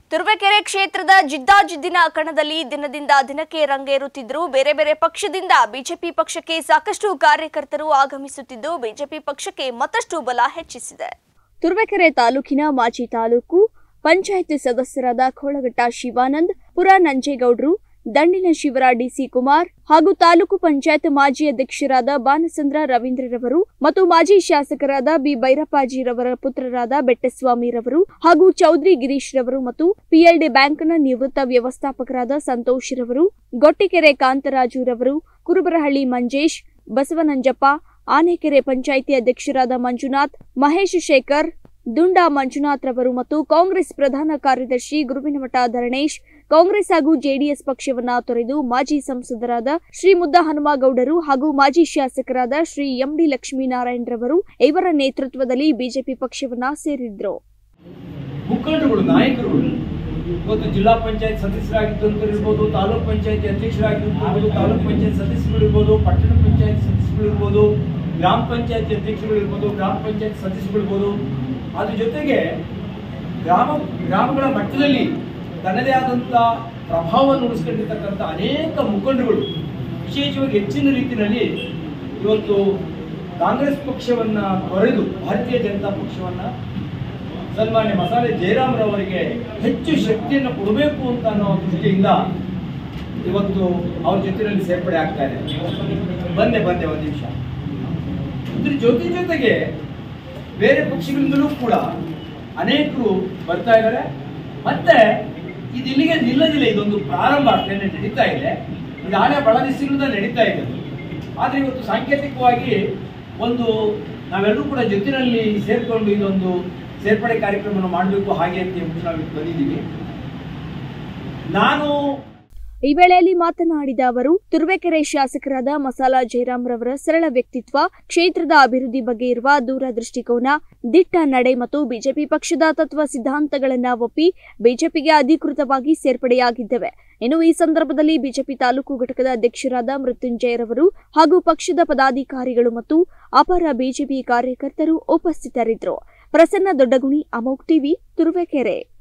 ತುರುವೇಕೆರೆ ಕ್ಷೇತ್ರದ ಜಿದ್ದಾಜಿದ್ದಿನ ಕಣದಲ್ಲಿ ದಿನದಿಂದ ದಿನಕ್ಕೆ ರಂಗೇರುತ್ತಿದ್ದರು ಬೇರೆ ಬೇರೆ ಪಕ್ಷದಿಂದ ಬಿಜೆಪಿ ಪಕ್ಷಕ್ಕೆ ಸಾಕಷ್ಟು ಕಾರ್ಯಕರ್ತರು ಆಗಮಿಸುತ್ತಿದ್ದು ಬಿಜೆಪಿ ಪಕ್ಷಕ್ಕೆ ಮತ್ತಷ್ಟು ಬಲ ಹೆಚ್ಚಿಸಿದೆ ತುರುವೇಕೆರೆ ತಾಲೂಕಿನ ಮಾಜಿ ತಾಲೂಕು ಪಂಚಾಯತ್ ಸದಸ್ಯರಾದ ಖೋಳಘಟ್ಟ ಶಿವಾನಂದ್ ಪುರ ನಂಜೇಗೌಡ್ರು ದಂಡಿನ ಶಿವರ ಡಿಸಿ ಕುಮಾರ್ ಹಾಗೂ ತಾಲೂಕು ಪಂಚಾಯತ್ ಮಾಜಿ ಅಧ್ಯಕ್ಷರಾದ ಬಾನಸಂದ್ರ ರವೀಂದ್ರರವರು ಮತ್ತು ಮಾಜಿ ಶಾಸಕರಾದ ಬಿ ಭೈರಪ್ಪಾಜಿರವರ ಪುತ್ರರಾದ ಬೆಟ್ಟಸ್ವಾಮಿರವರು ಹಾಗೂ ಚೌಧರಿ ಗಿರೀಶ್ ರವರು ಮತ್ತು ಪಿಎಲ್ಡಿ ಬ್ಯಾಂಕ್ನ ನಿವೃತ್ತ ವ್ಯವಸ್ಥಾಪಕರಾದ ಸಂತೋಷ್ ರವರು ಗೊಟ್ಟಿಕೆರೆ ಕಾಂತರಾಜುರವರು ಕುರುಬರಹಳ್ಳಿ ಮಂಜೇಶ್ ಬಸವನಂಜಪ್ಪ ಆನೆಕೆರೆ ಪಂಚಾಯಿತಿ ಅಧ್ಯಕ್ಷರಾದ ಮಂಜುನಾಥ್ ಮಹೇಶ್ ಶೇಖರ್ ದುಂಡಾ ಮಂಜುನಾಥ್ ರವರು ಮತ್ತು ಕಾಂಗ್ರೆಸ್ ಪ್ರಧಾನ ಕಾರ್ಯದರ್ಶಿ ಗುರುವಿನಮಠ ಧರಣೇಶ್ ಕಾಂಗ್ರೆಸ್ ಹಾಗೂ ಜೆಡಿಎಸ್ ಪಕ್ಷವನ್ನ ತೊರೆದು ಮಾಜಿ ಸಂಸದರಾದ ಶ್ರೀ ಮುದ್ದ ಹನುಮಗೌಡರು ಹಾಗೂ ಮಾಜಿ ಶಾಸಕರಾದ ಶ್ರೀ ಎಂಡಿ ಲಕ್ಷ್ಮೀನಾರಾಯಣರವರು ಇವರ ನೇತೃತ್ವದಲ್ಲಿ ಬಿಜೆಪಿ ಪಕ್ಷವನ್ನ ಸೇರಿದ್ರು ಮುಖಂಡರುಗಳು ನಾಯಕರುಗಳು ಇವತ್ತು ಜಿಲ್ಲಾ ಪಂಚಾಯತ್ ಸದಸ್ಯರಾಗಿದ್ದಂಥವ್ರು ಇರ್ಬೋದು ತಾಲೂಕ್ ಪಂಚಾಯತಿ ಅಧ್ಯಕ್ಷರಾಗಿರ್ಬೋದು ತಾಲೂಕ್ ಪಂಚಾಯತ್ ಸದಸ್ಯರು ಇರ್ಬೋದು ಪಟ್ಟಣ ಪಂಚಾಯತ್ ಸದಸ್ಯರು ಇರ್ಬೋದು ಗ್ರಾಮ ಪಂಚಾಯತಿ ಅಧ್ಯಕ್ಷರು ಇರ್ಬೋದು ಗ್ರಾಮ ಪಂಚಾಯತ್ ಸದಸ್ಯರು ಇರ್ಬೋದು ಅದ್ರ ಜೊತೆಗೆ ಗ್ರಾಮ ಗ್ರಾಮಗಳ ಮಟ್ಟದಲ್ಲಿ ತನ್ನದೇ ಆದಂಥ ಪ್ರಭಾವವನ್ನು ಉಳಿಸ್ಕೊಂಡಿರ್ತಕ್ಕಂಥ ಅನೇಕ ಮುಖಂಡರುಗಳು ವಿಶೇಷವಾಗಿ ಹೆಚ್ಚಿನ ರೀತಿಯಲ್ಲಿ ಇವತ್ತು ಕಾಂಗ್ರೆಸ್ ಪಕ್ಷವನ್ನ ತೊರೆದು ಭಾರತೀಯ ಜನತಾ ಪಕ್ಷವನ್ನ ಸನ್ಮಾನ್ಯ ಮಸಾಲೆ ಜಯರಾಮ್ರವರಿಗೆ ಹೆಚ್ಚು ಶಕ್ತಿಯನ್ನು ಕೊಡಬೇಕು ಅಂತ ಅನ್ನೋ ದೃಷ್ಟಿಯಿಂದ ಇವತ್ತು ಅವ್ರ ಜೊತೆಯಲ್ಲಿ ಸೇರ್ಪಡೆ ಆಗ್ತಾ ಇದೆ ಬಂದೆ ಬಂದೆ ಒಂದು ನಿಮಿಷ ಇದ್ರ ಜೊತೆ ಜೊತೆಗೆ ಬೇರೆ ಪಕ್ಷಗಳಿಂದಲೂ ಕೂಡ ಅನೇಕರು ಬರ್ತಾ ಇದ್ದಾರೆ ಮತ್ತೆ ಇದು ಇಲ್ಲಿಗೆ ನಿಲ್ಲದಿಲ್ಲ ಇದೊಂದು ಪ್ರಾರಂಭ ಆಗ್ತದೆ ನಡೀತಾ ಇದೆ ಇದು ಆನೆ ಬಹಳ ದಿವಸಗಳಿಂದ ನಡೀತಾ ಇದೆ ಆದ್ರೆ ಇವತ್ತು ಸಾಂಕೇತಿಕವಾಗಿ ಒಂದು ನಾವೆಲ್ಲರೂ ಕೂಡ ಜೊತೆಯಲ್ಲಿ ಸೇರ್ಕೊಂಡು ಇದೊಂದು ಸೇರ್ಪಡೆ ಕಾರ್ಯಕ್ರಮವನ್ನು ಮಾಡಬೇಕು ಹಾಗೆ ಅಂತ ಹೇಳ್ಬಿಟ್ಟು ನಾವು ಇಲ್ಲಿ ಬಂದಿದ್ದೀವಿ ನಾನು ಈ ವೇಳೆಯಲ್ಲಿ ಮಾತನಾಡಿದ ಅವರು ತುರುವೇಕೆರೆ ಶಾಸಕರಾದ ಮಸಾಲಾ ಜಯರಾಮ್ ರವರ ಸರಳ ವ್ಯಕ್ತಿತ್ವ ಕ್ಷೇತ್ರದ ಅಭಿವೃದ್ಧಿ ಬಗ್ಗೆ ಇರುವ ದೂರದೃಷ್ಟಿಕೋನ ದಿಟ್ಟ ನಡೆ ಮತ್ತು ಬಿಜೆಪಿ ಪಕ್ಷದ ತತ್ವ ಸಿದ್ಧಾಂತಗಳನ್ನ ಒಪ್ಪಿ ಬಿಜೆಪಿಗೆ ಅಧಿಕೃತವಾಗಿ ಸೇರ್ಪಡೆಯಾಗಿದ್ದೇವೆ ಇನ್ನು ಈ ಸಂದರ್ಭದಲ್ಲಿ ಬಿಜೆಪಿ ತಾಲೂಕು ಘಟಕದ ಅಧ್ಯಕ್ಷರಾದ ಮೃತ್ಯುಂಜಯರವರು ಹಾಗೂ ಪಕ್ಷದ ಪದಾಧಿಕಾರಿಗಳು ಮತ್ತು ಅಪರ ಬಿಜೆಪಿ ಕಾರ್ಯಕರ್ತರು ಉಪಸ್ಥಿತರಿದ್ದರು ಪ್ರಸನ್ನ ದೊಡ್ಡಗುಣಿ ಅಮೋಕ್ ಟಿವಿ ತುರುವೇಕೆರೆ